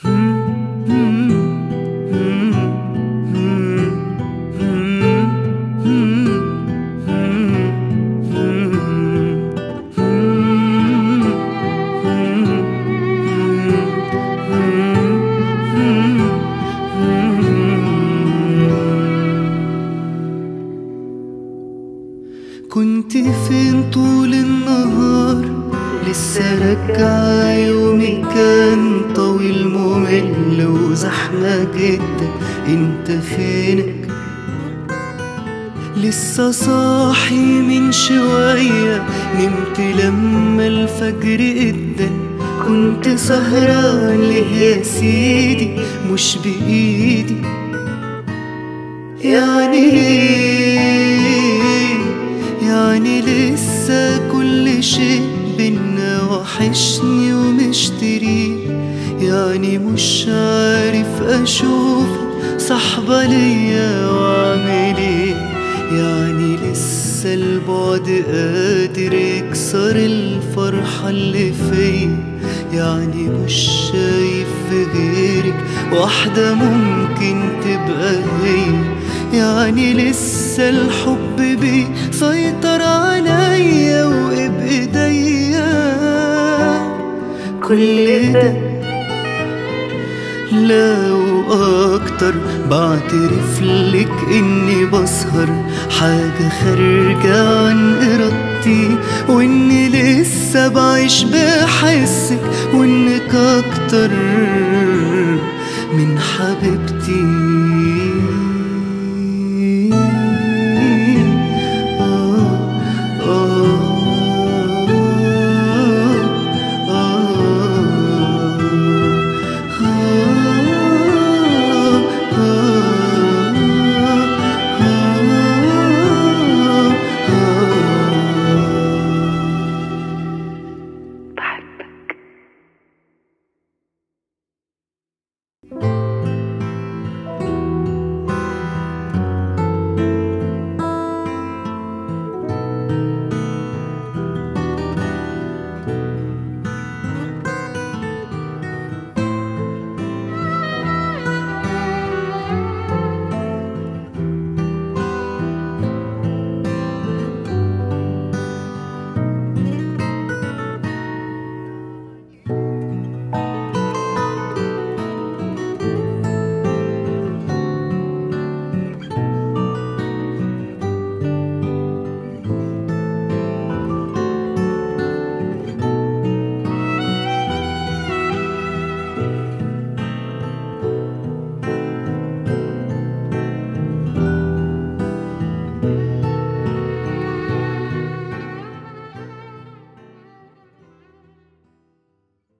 كنت فين طول النهار لسه راجعة يومي كان طويل ممل وزحمة جدا انت فينك لسه صاحي من شوية نمت لما الفجر ادن كنت سهران ليه يا سيدي مش بإيدي يعني ايه يعني لسه كل شيء بينا وحشني ومشتريه يعني مش عارف اشوف صاحبة ليا واعمل ايه يعني لسه البعد قادر يكسر الفرحة اللي فيا يعني مش شايف في غيرك واحدة ممكن تبقى هي يعني لسه الحب بيسيطر عليا وبإيديا كل ده لا واكتر بعترف لك اني بسهر حاجة خارجة عن ارادتي واني لسه بعيش بحسك وانك اكتر من حبيبتي